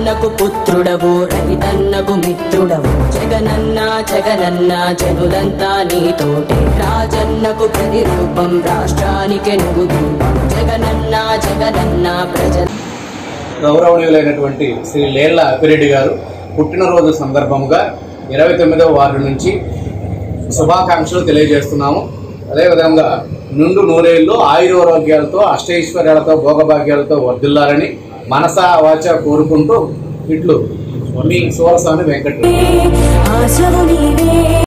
రాజన్నకు పుత్రుడవు రవితన్నకు మిత్రుడవు జగనన్న జగనన్న జనులంతా నీతోటే రాజన్నకు ప్రతిరూపం రాష్ట్రానికి నువ్వు రూపం జగనన్న జగనన్న ప్రజల గౌరవనీయులైనటువంటి శ్రీ లేళ్ల అప్పిరెడ్డి గారు పుట్టినరోజు సందర్భంగా ఇరవై తొమ్మిదవ వార్డు నుంచి శుభాకాంక్షలు తెలియజేస్తున్నాము అదేవిధంగా నుండు నూరేళ్లు ఆయురారోగ్యాలతో అష్టైశ్వర్యాలతో భోగభాగ్యాలతో వర్ధిల్లాలని మనసా వాచ కోరుకుంటూ ఇట్లు మీ సోరస్వామి వెంకట ఆశవు నీవే